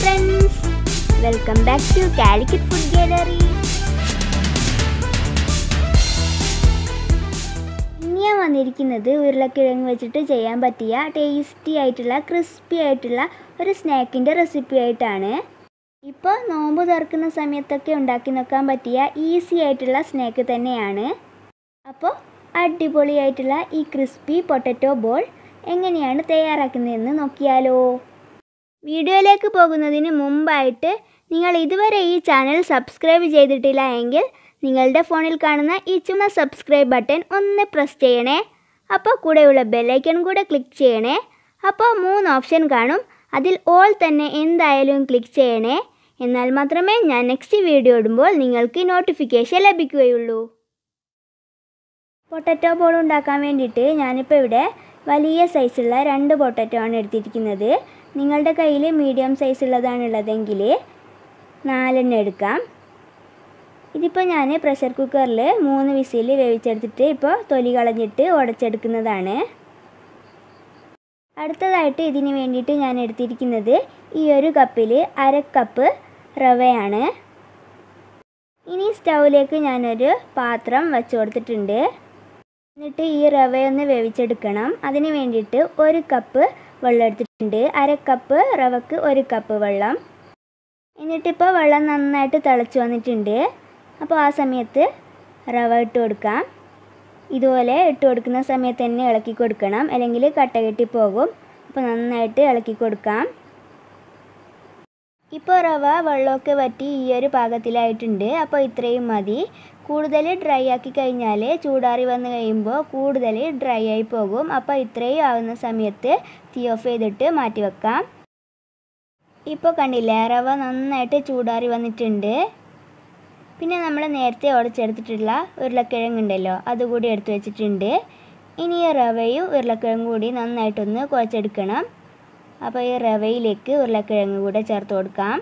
friends welcome back to Calicut food gallery ഇനി ഞാൻ വന്നിരിക്കുന്നത് ഉരുളക്കിഴങ്ങ് വെച്ചിട്ട് ചെയ്യാൻ പറ്റിയ ടേസ്റ്റി ആയിട്ടുള്ള ക്രിസ്പി ആയിട്ടുള്ള ഒരു സ്നാക്കിൻ്റെ റെസിപ്പി ആയിട്ടാണ് ഇപ്പോൾ നോമ്പ് തുറക്കുന്ന സമയത്തൊക്കെ ഉണ്ടാക്കി നോക്കാൻ പറ്റിയ ഈസി ആയിട്ടുള്ള സ്നാക്ക് തന്നെയാണ് അപ്പോൾ അടിപൊളിയായിട്ടുള്ള ഈ ക്രിസ്പി പൊട്ടറ്റോ ബോൾ എങ്ങനെയാണ് തയ്യാറാക്കുന്നതെന്ന് നോക്കിയാലോ വീഡിയോയിലേക്ക് പോകുന്നതിന് മുമ്പായിട്ട് നിങ്ങൾ ഇതുവരെ ഈ ചാനൽ സബ്സ്ക്രൈബ് ചെയ്തിട്ടില്ല എങ്കിൽ നിങ്ങളുടെ ഫോണിൽ കാണുന്ന ഈ ചുമ സബ്സ്ക്രൈബ് ബട്ടൺ ഒന്ന് പ്രസ് ചെയ്യണേ അപ്പോൾ കൂടെയുള്ള ബെല്ലൈക്കൺ കൂടെ ക്ലിക്ക് ചെയ്യണേ അപ്പോൾ മൂന്ന് ഓപ്ഷൻ കാണും അതിൽ ഓൾ തന്നെ എന്തായാലും ക്ലിക്ക് ചെയ്യണേ എന്നാൽ മാത്രമേ ഞാൻ നെക്സ്റ്റ് വീഡിയോ ഇടുമ്പോൾ നിങ്ങൾക്ക് നോട്ടിഫിക്കേഷൻ ലഭിക്കുകയുള്ളൂ പൊട്ടറ്റോ ബോൾ ഉണ്ടാക്കാൻ വേണ്ടിയിട്ട് ഞാനിപ്പോൾ ഇവിടെ വലിയ സൈസുള്ള രണ്ട് പൊട്ടറ്റോ ആണ് എടുത്തിരിക്കുന്നത് നിങ്ങളുടെ കയ്യിൽ മീഡിയം സൈസ് ഉള്ളതാണുള്ളതെങ്കിൽ നാലെണ്ണം എടുക്കാം ഇതിപ്പോൾ ഞാൻ പ്രഷർ കുക്കറിൽ മൂന്ന് വിസിൽ വേവിച്ചെടുത്തിട്ട് ഇപ്പോൾ തൊലി കളഞ്ഞിട്ട് ഉടച്ചെടുക്കുന്നതാണ് അടുത്തതായിട്ട് ഇതിന് വേണ്ടിയിട്ട് ഞാൻ എടുത്തിരിക്കുന്നത് ഈ ഒരു കപ്പിൽ അര കപ്പ് റവയാണ് ഇനി സ്റ്റൗവിലേക്ക് ഞാനൊരു പാത്രം വെച്ച് കൊടുത്തിട്ടുണ്ട് എന്നിട്ട് ഈ റവയൊന്ന് വേവിച്ചെടുക്കണം അതിന് വേണ്ടിയിട്ട് ഒരു കപ്പ് വെള്ളം എടുത്തിട്ടുണ്ട് അര കപ്പ് റവക്ക് ഒരു കപ്പ് വെള്ളം എന്നിട്ടിപ്പോൾ വെള്ളം നന്നായിട്ട് തിളച്ച് വന്നിട്ടുണ്ട് അപ്പോൾ ആ സമയത്ത് റവ ഇട്ട് കൊടുക്കാം ഇതുപോലെ ഇട്ട് കൊടുക്കുന്ന സമയത്ത് തന്നെ ഇളക്കി കൊടുക്കണം അല്ലെങ്കിൽ കട്ട കെട്ടി പോകും അപ്പോൾ നന്നായിട്ട് ഇളക്കി കൊടുക്കാം ഇപ്പോൾ റവ വെള്ളമൊക്കെ വറ്റി ഈ ഒരു പാകത്തിലായിട്ടുണ്ട് അപ്പോൾ ഇത്രയും മതി കൂടുതൽ ഡ്രൈ ആക്കി കഴിഞ്ഞാൽ ചൂടാറി വന്ന് കഴിയുമ്പോൾ കൂടുതൽ ഡ്രൈ ആയി പോകും അപ്പോൾ ഇത്രയും ആവുന്ന സമയത്ത് തീ ഓഫ് ചെയ്തിട്ട് മാറ്റി വെക്കാം ഇപ്പോൾ കണ്ടില്ലേ റവ നന്നായിട്ട് ചൂടാറി വന്നിട്ടുണ്ട് പിന്നെ നമ്മൾ നേരത്തെ ഉടച്ചെടുത്തിട്ടുള്ള ഉരുളക്കിഴങ്ങുണ്ടല്ലോ അതുകൂടി എടുത്തു വെച്ചിട്ടുണ്ട് ഇനി ഈ റവയും ഉരുളക്കിഴങ്ങും കൂടി നന്നായിട്ടൊന്ന് കുഴച്ചെടുക്കണം അപ്പോൾ ഈ റവയിലേക്ക് ഉരുളക്കിഴങ്ങ് കൂടെ ചേർത്ത് കൊടുക്കാം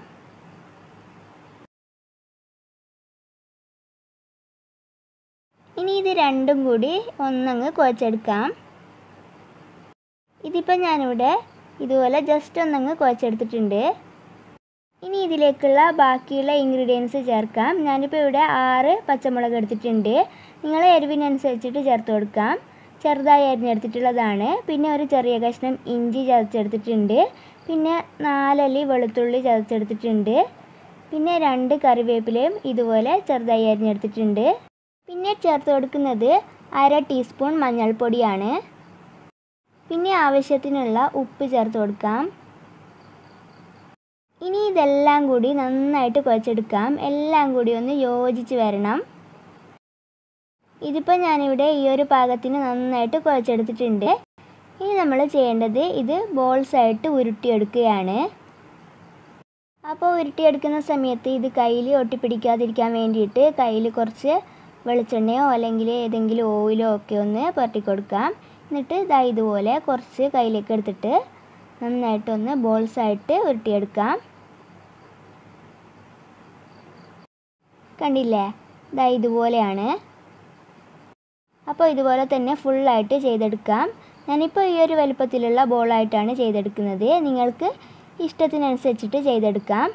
ഇനി ഇത് രണ്ടും കൂടി ഒന്നങ്ങ് കുഴച്ചെടുക്കാം ഇതിപ്പോൾ ഞാനിവിടെ ഇതുപോലെ ജസ്റ്റ് ഒന്നങ്ങ് കുഴച്ചെടുത്തിട്ടുണ്ട് ഇനി ഇതിലേക്കുള്ള ബാക്കിയുള്ള ഇൻഗ്രീഡിയൻസ് ചേർക്കാം ഞാനിപ്പോൾ ഇവിടെ ആറ് പച്ചമുളക് എടുത്തിട്ടുണ്ട് നിങ്ങൾ എരിവിനനുസരിച്ചിട്ട് ചേർത്ത് കൊടുക്കാം ചെറുതായി അരിഞ്ഞെടുത്തിട്ടുള്ളതാണ് പിന്നെ ഒരു ചെറിയ കഷ്ണം ഇഞ്ചി ചതച്ചെടുത്തിട്ടുണ്ട് പിന്നെ നാലല്ലി വെളുത്തുള്ളി ചതച്ചെടുത്തിട്ടുണ്ട് പിന്നെ രണ്ട് കറിവേപ്പിലയും ഇതുപോലെ ചെറുതായി അരിഞ്ഞെടുത്തിട്ടുണ്ട് പിന്നെ ചേർത്ത് കൊടുക്കുന്നത് അര ടീസ്പൂൺ മഞ്ഞൾപ്പൊടിയാണ് പിന്നെ ആവശ്യത്തിനുള്ള ഉപ്പ് ചേർത്ത് കൊടുക്കാം ഇനി ഇതെല്ലാം കൂടി നന്നായിട്ട് കുഴച്ചെടുക്കാം എല്ലാം കൂടി ഒന്ന് യോജിച്ച് വരണം ഇതിപ്പോൾ ഞാനിവിടെ ഈ ഒരു പാകത്തിന് നന്നായിട്ട് കുഴച്ചെടുത്തിട്ടുണ്ട് ഇനി നമ്മൾ ചെയ്യേണ്ടത് ഇത് ബോൾസ് ആയിട്ട് ഉരുട്ടിയെടുക്കുകയാണ് അപ്പോൾ ഉരുട്ടിയെടുക്കുന്ന സമയത്ത് ഇത് കയ്യിൽ ഒട്ടിപ്പിടിക്കാതിരിക്കാൻ വേണ്ടിയിട്ട് കയ്യിൽ കുറച്ച് വെളിച്ചെണ്ണയോ അല്ലെങ്കിൽ ഏതെങ്കിലും ഓയിലോ ഒക്കെ ഒന്ന് പുരട്ടി കൊടുക്കാം എന്നിട്ട് ഇതാ ഇതുപോലെ കുറച്ച് കയ്യിലേക്ക് എടുത്തിട്ട് നന്നായിട്ടൊന്ന് ബോൾസ് ആയിട്ട് ഉരുട്ടിയെടുക്കാം കണ്ടില്ലേ ഇതാ ഇതുപോലെയാണ് അപ്പോൾ ഇതുപോലെ തന്നെ ഫുള്ളായിട്ട് ചെയ്തെടുക്കാം ഞാനിപ്പോൾ ഈ ഒരു വലുപ്പത്തിലുള്ള ബോളായിട്ടാണ് ചെയ്തെടുക്കുന്നത് നിങ്ങൾക്ക് ഇഷ്ടത്തിനനുസരിച്ചിട്ട് ചെയ്തെടുക്കാം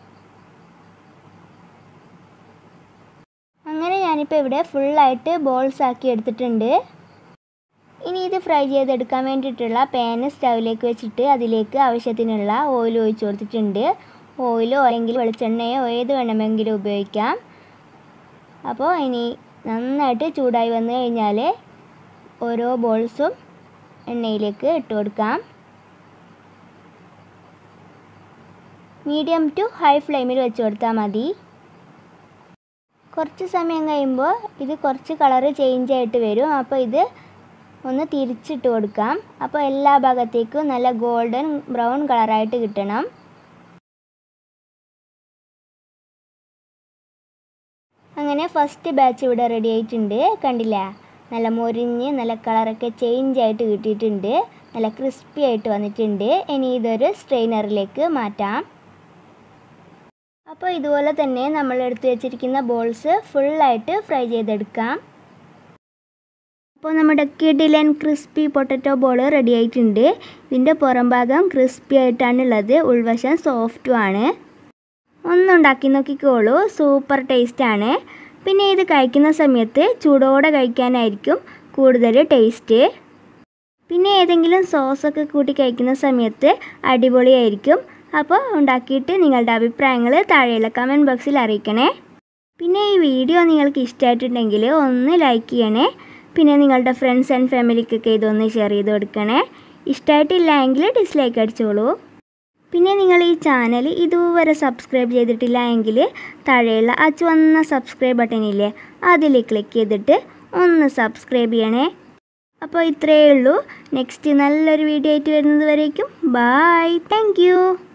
അങ്ങനെ ഞാനിപ്പോൾ ഇവിടെ ഫുള്ളായിട്ട് ബോൾസ് ആക്കി എടുത്തിട്ടുണ്ട് ഇനി ഇത് ഫ്രൈ ചെയ്തെടുക്കാൻ വേണ്ടിയിട്ടുള്ള പാന് സ്റ്റൗവിലേക്ക് വെച്ചിട്ട് അതിലേക്ക് ആവശ്യത്തിനുള്ള ഓയിൽ ഒഴിച്ചു കൊടുത്തിട്ടുണ്ട് ഓയിലോ അല്ലെങ്കിൽ വെളിച്ചെണ്ണയോ ഏത് വേണമെങ്കിലും ഉപയോഗിക്കാം അപ്പോൾ ഇനി നന്നായിട്ട് ചൂടായി വന്നു കഴിഞ്ഞാൽ ഓരോ ബോൾസും എണ്ണയിലേക്ക് ഇട്ട് കൊടുക്കാം മീഡിയം ടു ഹൈ ഫ്ലെയിമിൽ വെച്ച് കൊടുത്താൽ മതി കുറച്ച് സമയം കഴിയുമ്പോൾ ഇത് കുറച്ച് കളറ് ചേഞ്ച് ആയിട്ട് വരും അപ്പോൾ ഇത് ഒന്ന് തിരിച്ചിട്ട് കൊടുക്കാം അപ്പോൾ എല്ലാ ഭാഗത്തേക്കും നല്ല ഗോൾഡൻ ബ്രൗൺ കളറായിട്ട് കിട്ടണം അങ്ങനെ ഫസ്റ്റ് ബാച്ച് ഇവിടെ റെഡി ആയിട്ടുണ്ട് കണ്ടില്ല നല്ല മൊരിഞ്ഞ് നല്ല കളറൊക്കെ ചേഞ്ച് ആയിട്ട് കിട്ടിയിട്ടുണ്ട് നല്ല ക്രിസ്പി ആയിട്ട് വന്നിട്ടുണ്ട് ഇനി ഇതൊരു സ്ട്രെയിനറിലേക്ക് മാറ്റാം അപ്പോൾ ഇതുപോലെ തന്നെ നമ്മൾ എടുത്തു വെച്ചിരിക്കുന്ന ബോൾസ് ഫുള്ളായിട്ട് ഫ്രൈ ചെയ്തെടുക്കാം അപ്പോൾ നമ്മുടെ കിഡിലൻ ക്രിസ്പി പൊട്ടറ്റോ ബോൾ റെഡി ആയിട്ടുണ്ട് ഇതിൻ്റെ പുറം ഭാഗം ക്രിസ്പി ആയിട്ടാണ് ഉള്ളത് ഉൾവശം സോഫ്റ്റും ആണ് ഒന്നുണ്ടാക്കി നോക്കിക്കോളൂ സൂപ്പർ ടേസ്റ്റാണ് പിന്നെ ഇത് കഴിക്കുന്ന സമയത്ത് ചൂടോടെ കഴിക്കാനായിരിക്കും കൂടുതൽ ടേസ്റ്റ് പിന്നെ ഏതെങ്കിലും സോസൊക്കെ കൂട്ടി കഴിക്കുന്ന സമയത്ത് അടിപൊളിയായിരിക്കും അപ്പോൾ ഉണ്ടാക്കിയിട്ട് നിങ്ങളുടെ അഭിപ്രായങ്ങൾ താഴെയുള്ള കമൻറ്റ് ബോക്സിൽ അറിയിക്കണേ പിന്നെ ഈ വീഡിയോ നിങ്ങൾക്ക് ഇഷ്ടമായിട്ടുണ്ടെങ്കിൽ ഒന്ന് ലൈക്ക് ചെയ്യണേ പിന്നെ നിങ്ങളുടെ ഫ്രണ്ട്സ് ആൻഡ് ഫാമിലിക്കൊക്കെ ഇതൊന്ന് ഷെയർ ചെയ്ത് കൊടുക്കണേ ഇഷ്ടമായിട്ടില്ല എങ്കിൽ ഡിസ്ലൈക്ക് അടിച്ചോളൂ പിന്നെ നിങ്ങൾ ഈ ചാനൽ ഇതുവരെ സബ്സ്ക്രൈബ് ചെയ്തിട്ടില്ല എങ്കിൽ താഴെയുള്ള ആ ചുവന്ന സബ്സ്ക്രൈബ് ബട്ടണില്ലേ അതിൽ ക്ലിക്ക് ചെയ്തിട്ട് ഒന്ന് സബ്സ്ക്രൈബ് ചെയ്യണേ അപ്പോൾ ഇത്രയേ ഉള്ളൂ നെക്സ്റ്റ് നല്ലൊരു വീഡിയോ ആയിട്ട് വരുന്നത് വരേക്കും ബായ് താങ്ക്